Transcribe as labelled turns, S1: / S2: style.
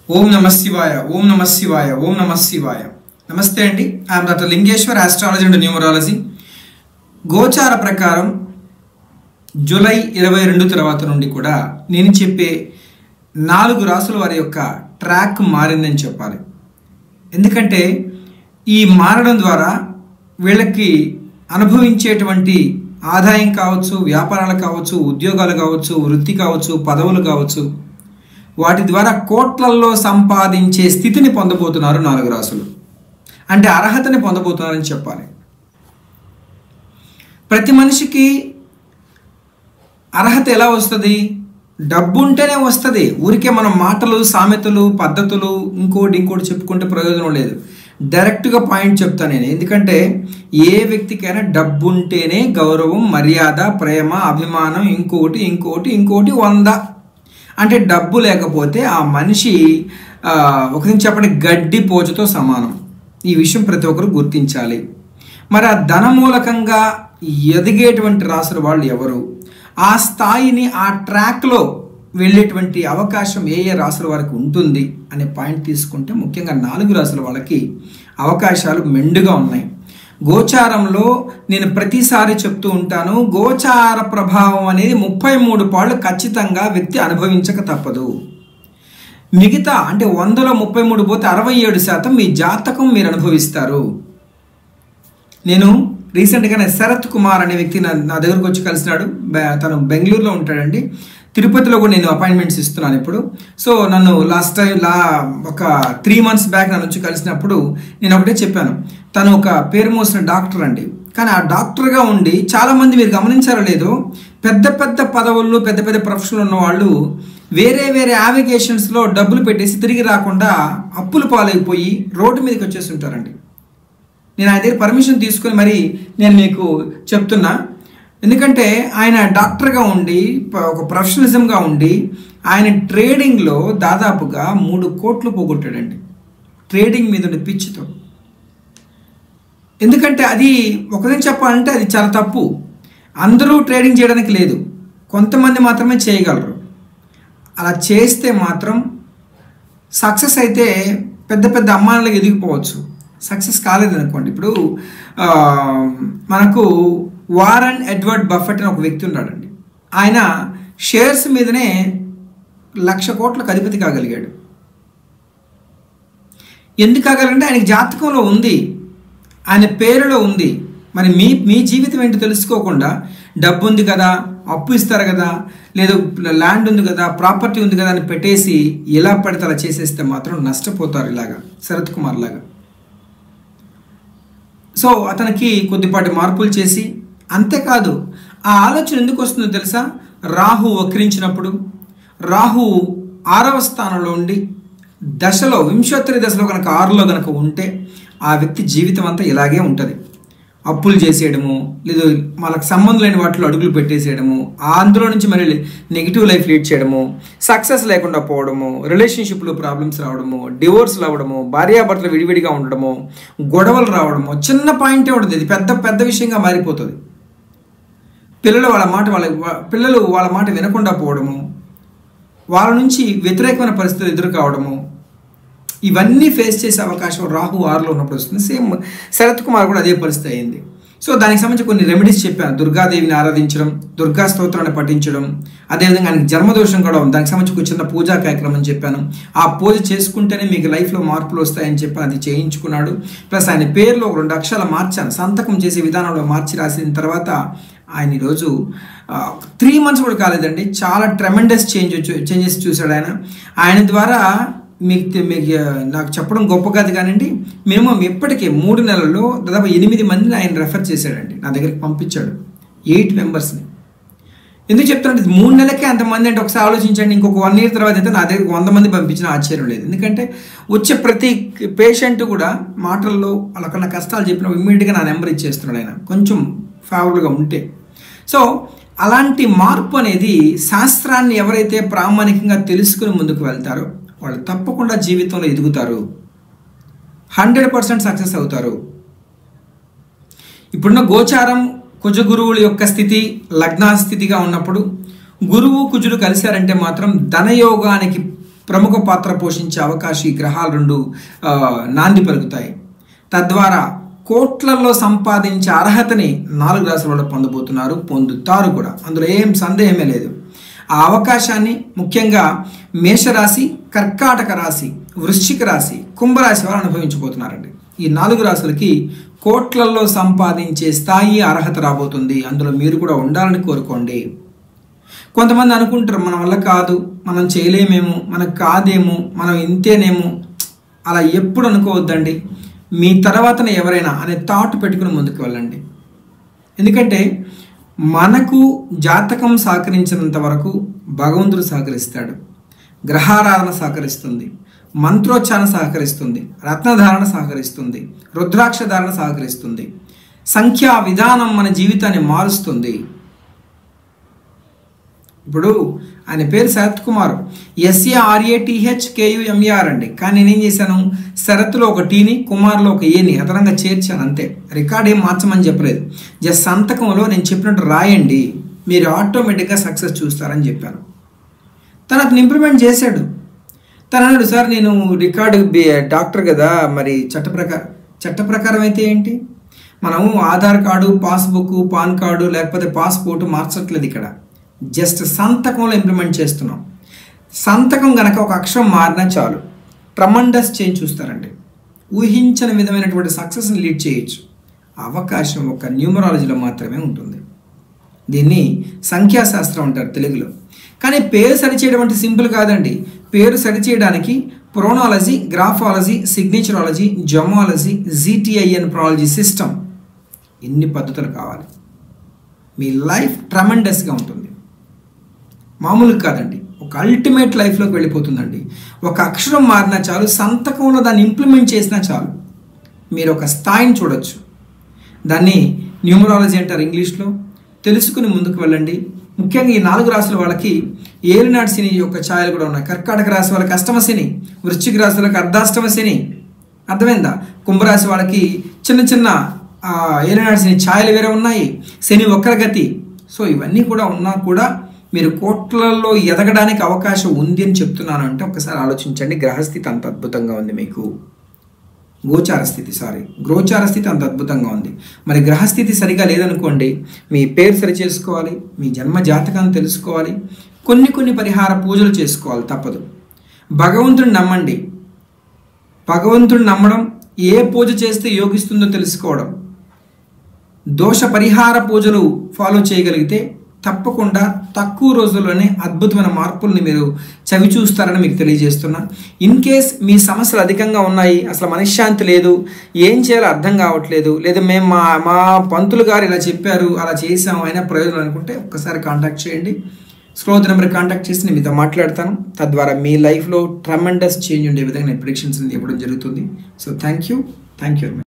S1: ఓం నమ శివాయ ఓం నమ శివాయ ఓం నమ శివాయ నమస్తే అండి I'm doctor Lingeshwar astrology and numerology గోచార ప్రకారం జూలై ఇరవై రెండు తర్వాత నుండి కూడా నేను చెప్పే నాలుగు రాసుల వారి యొక్క ట్రాక్ మారిందని చెప్పాలి ఎందుకంటే ఈ మారడం ద్వారా వీళ్ళకి అనుభవించేటువంటి ఆదాయం కావచ్చు వ్యాపారాలు కావచ్చు ఉద్యోగాలు కావచ్చు వృత్తి కావచ్చు పదవులు కావచ్చు వాటి ద్వారా కోట్లల్లో సంపాదించే స్థితిని పొందబోతున్నారు నాలుగు రాసులు అంటే అర్హతని పొందబోతున్నారని చెప్పాలి ప్రతి మనిషికి అర్హత ఎలా వస్తుంది డబ్బు ఉంటేనే వస్తుంది ఊరికే మనం మాటలు సామెతలు పద్ధతులు ఇంకోటి ఇంకోటి చెప్పుకుంటే ప్రయోజనం లేదు డైరెక్ట్గా పాయింట్ చెప్తాను నేను ఎందుకంటే ఏ వ్యక్తికైనా డబ్బు ఉంటేనే గౌరవం మర్యాద ప్రేమ అభిమానం ఇంకోటి ఇంకోటి ఇంకోటి వంద అంటే డబ్బు లేకపోతే ఆ మనిషి ఆ, ఒక నుంచి చెప్పండి గడ్డి పోచుతో సమానం ఈ విషయం ప్రతి ఒక్కరు గుర్తించాలి మరి ఆ ధన మూలకంగా ఎదిగేటువంటి రాసుల వాళ్ళు ఎవరు ఆ స్థాయిని ఆ ట్రాక్లో వెళ్ళేటువంటి అవకాశం ఏ ఏ రాసుల వారికి ఉంటుంది అనే పాయింట్ తీసుకుంటే ముఖ్యంగా నాలుగు రాసుల వాళ్ళకి అవకాశాలు మెండుగా ఉన్నాయి గోచారంలో నేను ప్రతిసారి చెప్తూ ఉంటాను గోచార ప్రభావం అనేది ముప్పై మూడు పాళ్ళు ఖచ్చితంగా వ్యక్తి అనుభవించక తప్పదు మిగతా అంటే వందలో ముప్పై మూడు పోతే అరవై ఏడు శాతం మీ జాతకం మీరు అనుభవిస్తారు నేను రీసెంట్గానే శరత్ కుమార్ అనే వ్యక్తి నా నా దగ్గరకు వచ్చి కలిసినాడు బె- తను బెంగళూరులో ఉంటాడండి తిరుపతిలో కూడా నేను అపాయింట్మెంట్స్ ఇస్తున్నాను ఇప్పుడు సో నన్ను లాస్ట్ టైం లా ఒక త్రీ మంత్స్ బ్యాక్ నన్ను వచ్చి కలిసినప్పుడు నేను ఒకటే చెప్పాను తను ఒక పేరు మోసిన డాక్టర్ అండి కానీ ఆ డాక్టర్గా ఉండి చాలామంది మీరు గమనించారో లేదో పెద్ద పెద్ద పదవుల్లో పెద్ద పెద్ద ప్రొఫెషన్లు ఉన్న వాళ్ళు వేరే వేరే యావిగేషన్స్లో డబ్బులు పెట్టేసి తిరిగి రాకుండా అప్పులు పాలైపోయి రోడ్డు మీదకి వచ్చేసి ఉంటారండి నేను ఆయన దగ్గర పర్మిషన్ తీసుకొని మరి నేను మీకు చెప్తున్నా ఎందుకంటే ఆయన డాక్టర్గా ఉండి ప- ఒక ప్రొఫెషనలిజంగా ఉండి ఆయన ట్రేడింగ్లో దాదాపుగా మూడు కోట్లు పోగొట్టాడండి ట్రేడింగ్ మీద ఉండే పిచ్చితో ఎందుకంటే అది ఒకరిని చెప్పాలంటే అది చాలా తప్పు అందరూ ట్రేడింగ్ చేయడానికి లేదు కొంతమంది మాత్రమే చేయగలరు అలా చేస్తే మాత్రం సక్సెస్ అయితే పెద్ద పెద్ద అమ్మాయిలకు ఎదిగిపోవచ్చు సక్సెస్ కాలేదనుకోండి ఇప్పుడు ఆ, మనకు వారన్ ఎడ్వర్డ్ బఫెట్ అని ఒక వ్యక్తి ఉన్నాడండి ఆయన షేర్స్ మీదనే లక్ష కోట్లకు అధిపతి కాగలిగాడు ఎందుకు కాగలంటే ఆయనకి జాతకంలో ఉంది ఆయన పేరులో ఉంది మరి మీ మీ జీవితం ఏంటో తెలుసుకోకుండా డబ్బు ఉంది కదా అప్పు ఇస్తారు కదా లేదు ల్యాండ్ ఉంది కదా ప్రాపర్టీ ఉంది కదా అని పెట్టేసి ఎలా పడితే అలా చేసేస్తే మాత్రం నష్టపోతారు ఇలాగా శరత్ కుమార్ లాగా సో అతనికి కొద్దిపాటి మార్పులు చేసి అంతేకాదు ఆ ఆలోచన ఎందుకు వస్తుందో తెలుసా రాహు వక్రించినప్పుడు రాహు ఆరవ స్థానంలో ఉండి దశలో వింశోత్తరి దశలో కనుక ఆరులో కనుక ఉంటే ఆ వ్యక్తి జీవితం అంతా ఇలాగే ఉంటుంది అప్పులు చేసేయడము లేదు వాళ్ళకి సంబంధం లేని వాటిలో అడుగులు పెట్టేసేయడము ఆ అందులో నుంచి మరి నెగిటివ్ లైఫ్ లీడ్ చేయడము సక్సెస్ లేకుండా పోవడము రిలేషన్షిప్లో ప్రాబ్లమ్స్ రావడము డివోర్స్లు అవ్వడము భార్యాభర్తలు విడివిడిగా ఉండడము గొడవలు రావడము చిన్న పాయింటే ఉంటుంది ఇది పెద్ద పెద్ద విషయంగా మారిపోతుంది పిల్లలు వాళ్ళ మాట వాళ్ళ వా- పిల్లలు వాళ్ళ మాట వినకుండా పోవడము వాళ్ళ నుంచి వ్యతిరేకమైన పరిస్థితులు ఎదురు కావడము ఇవన్నీ ఫేస్ చేసే అవకాశం రాహు ఆరులో ఉన్నప్పుడు వస్తుంది సేమ్ శరత్ కుమార్ కూడా అదే పరిస్థితి అయింది సో దానికి సంబంధించి కొన్ని రెమెడీస్ చెప్పాను దుర్గాదేవిని ఆరాధించడం దుర్గా స్తోత్రాన్ని పఠించడం అదేవిధంగా ఆయనకి జన్మదోషం కూడా ఉంది దానికి సంబంధించి ఒక చిన్న పూజా కార్యక్రమం చెప్పాను ఆ పూజ చేసుకుంటేనే మీకు లైఫ్లో మార్పులు వస్తాయని చెప్పి అది చేయించుకున్నాడు ప్లస్ ఆయన పేరులో ఒక రెండు అక్షరాలు మార్చాను సంతకం చేసే విధానంలో మార్చి రాసిన తర్వాత ఆయన ఈరోజు త్రీ మంత్స్ కూడా కాలేదండి చాలా ట్రెమెండస్ చేంజ్ చేంజెస్ చూశాడు ఆయన ఆయన ద్వారా మీకు తె- మీకు ఆ, నాకు చెప్పడం గొప్ప కాదు కానివ్వండి మినిమం ఇప్పటికే మూడు నెలల్లో దాదాపు ఎనిమిది మందిని ఆయన రెఫర్ చేశాడండి నా దగ్గరికి పంపించాడు ఎయిట్ మెంబర్స్ని ఎందుకు చెప్తానంటే ఇది మూడు నెలలకే అంతమంది అంటే ఒకసారి ఆలోచించండి ఇంకొక వన్ ఇయర్ తర్వాత అయితే నా దగ్గర వంద మంది పంపించిన ఆశ్చర్యం లేదు ఎందుకంటే వచ్చే ప్రతి పేషెంట్ కూడా మాటల్లో వాళ్ళకన్నా కష్టాలు చెప్పినప్పుడు ఇమ్మీడియట్గా నా నెంబర్ ఇచ్చేస్తున్నాడు ఆయన కొంచెం ఫేవరబుల్గా ఉంటే సో అలాంటి మార్పు అనేది శాస్త్రాన్ని ఎవరైతే ప్రామాణికంగా తెలుసుకుని ముందుకు వెళ్తారో వాళ్ళు తప్పకుండా జీవితంలో ఎదుగుతారు హండ్రెడ్ పర్సెంట్ సక్సెస్ అవుతారు ఇప్పుడున్న గోచారం కుజ గురువుల యొక్క స్థితి లగ్నా స్థితిగా ఉన్నప్పుడు గురువు కుజుడు కలిశారంటే మాత్రం ధనయోగానికి ప్రముఖ పాత్ర పోషించే అవకాశం ఈ గ్రహాలు రెండు ఆ, నాంది పలుకుతాయి తద్వారా కోట్లలో సంపాదించే అర్హతని నాలుగు రాశుల వాళ్ళు పొందబోతున్నారు పొందుతారు కూడా అందులో ఏం సందేహమే లేదు ఆ అవకాశాన్ని ముఖ్యంగా మేషరాశి కర్కాటక రాశి వృశ్చిక రాశి కుంభరాశి వారు అనుభవించబోతున్నారండి ఈ నాలుగు రాశులకి కోట్లల్లో సంపాదించే స్థాయి అర్హత రాబోతుంది అందులో మీరు కూడా ఉండాలని కోరుకోండి కొంతమంది అనుకుంటారు మన వల్ల కాదు మనం చేయలేమేమో మనకు కాదేమో మనం ఇంతేనేమో అలా ఎప్పుడు అనుకోవద్దండి మీ తర్వాతనే ఎవరైనా అనే థాట్ పెట్టుకుని ముందుకు వెళ్ళండి ఎందుకంటే మనకు జాతకం సహకరించినంత వరకు భగవంతుడు సహకరిస్తాడు గ్రహారాధన సహకరిస్తుంది మంత్రోచ్చారణ సహకరిస్తుంది రత్నధారణ సహకరిస్తుంది రుద్రాక్ష ధారణ సహకరిస్తుంది సంఖ్యా విధానం మన జీవితాన్ని మారుస్తుంది ఇప్పుడు ఆయన పేరు శరత్ కుమార్ ఎస్ఏఆర్ఏటిహెచ్ కేయుఎంఏఆర్ అండి కానీ నేనేం చేశాను శరత్లో ఒక టీని కుమార్లో ఒక ఏని అదనంగా చేర్చాను అంతే రికార్డ్ ఏం మార్చమని చెప్పలేదు జస్ట్ సంతకంలో నేను చెప్పినట్టు రాయండి మీరు ఆటోమేటిక్గా సక్సెస్ చూస్తారని చెప్పాను తను అతను ఇంప్లిమెంట్ చేశాడు తను అన్నాడు సార్ నేను రికార్డు బి- డాక్టర్ కదా మరి చట్ట ప్రకారం చట్ట ప్రకారం అయితే ఏంటి మనము Aadhaar card passbook PAN card లేకపోతే పాస్పోర్ట్ మార్చట్లేదు ఇక్కడ జస్ట్ సంతకంలో ఇంప్లిమెంట్ చేస్తున్నాం సంతకం గనక ఒక అక్షరం మారినా చాలు ట్రమండస్ చేంజ్ చూస్తారండి ఊహించని విధమైనటువంటి సక్సెస్ని లీడ్ చేయొచ్చు అవకాశం ఒక న్యూమరాలజీలో మాత్రమే ఉంటుంది దీన్ని సంఖ్యాశాస్త్రం అంటారు తెలుగులో కానీ పేరు సరిచేయడం అంటే సింపుల్ కాదండి పేరు సరిచేయడానికి ప్రోనాలజీ గ్రాఫాలజీ సిగ్నేచరాలజీ జమాలజీ జీటీఐఎన్ ప్రాలజీ సిస్టమ్ ఇన్ని పద్ధతులు కావాలి మీ లైఫ్ ట్రమండస్గా ఉంటుంది మామూలు కాదండి ఒక అల్టిమేట్ లైఫ్లోకి వెళ్ళిపోతుందండి ఒక అక్షరం మారినా చాలు సంతకంలో దాన్ని ఇంప్లిమెంట్ చేసినా చాలు మీరు ఒక స్థాయిని చూడొచ్చు దాన్ని న్యూమరాలజీ అంటారు ఇంగ్లీష్లో తెలుసుకుని ముందుకు వెళ్ళండి ముఖ్యంగా ఈ నాలుగు రాసుల వాళ్ళకి ఏలినాడు శని యొక్క ఛాయలు కూడా ఉన్నాయి కర్కాటక రాశి వాళ్ళకి అష్టమ శని వృశ్చిక రాశి వాళ్ళకి అర్ధాష్టమ శని అర్థమైందా కుంభరాశి వాళ్ళకి చిన్న చిన్న ఆ, ఏలినాడు శని ఛాయలు వేరే ఉన్నాయి శని వక్రగతి సో ఇవన్నీ కూడా ఉన్నా కూడా మీరు కోట్లలో ఎదగడానికి అవకాశం ఉంది అని చెప్తున్నాను అంటే ఒకసారి ఆలోచించండి గ్రహస్థితి అంత అద్భుతంగా ఉంది మీకు గోచార స్థితి సారీ గోచార స్థితి అంత అద్భుతంగా ఉంది మరి గ్రహస్థితి సరిగా లేదనుకోండి మీ పేరు సరి చేసుకోవాలి మీ జన్మ జాతకాన్ని తెలుసుకోవాలి కొన్ని కొన్ని పరిహార పూజలు చేసుకోవాలి తప్పదు భగవంతుడిని నమ్మండి భగవంతుడిని నమ్మడం ఏ పూజ చేస్తే యోగిస్తుందో తెలుసుకోవడం దోష పరిహార పూజలు ఫాలో చేయగలిగితే తప్పకుండా తక్కువ రోజుల్లోనే అద్భుతమైన మార్పుల్ని మీరు చవి చూస్తారని మీకు తెలియజేస్తున్నా ఇన్ కేస్ మీ సమస్యలు అధికంగా ఉన్నాయి అసలు మనశ్శాంతి లేదు ఏం చేయాలో అర్థం కావట్లేదు లేదా మేము మా మా పంతులు గారు ఇలా చెప్పారు అలా చేసాము అయినా ప్రయోజనం అనుకుంటే ఒక్కసారి కాంటాక్ట్ చేయండి స్క్రోత్ నెంబర్ కాంటాక్ట్ చేసి నేను మీతో మాట్లాడతాను తద్వారా మీ లైఫ్లో ట్రమెండస్ చేంజ్ ఉండే విధంగా నేను ప్రిడిక్షన్స్ ఇవ్వడం జరుగుతుంది so thank you thank you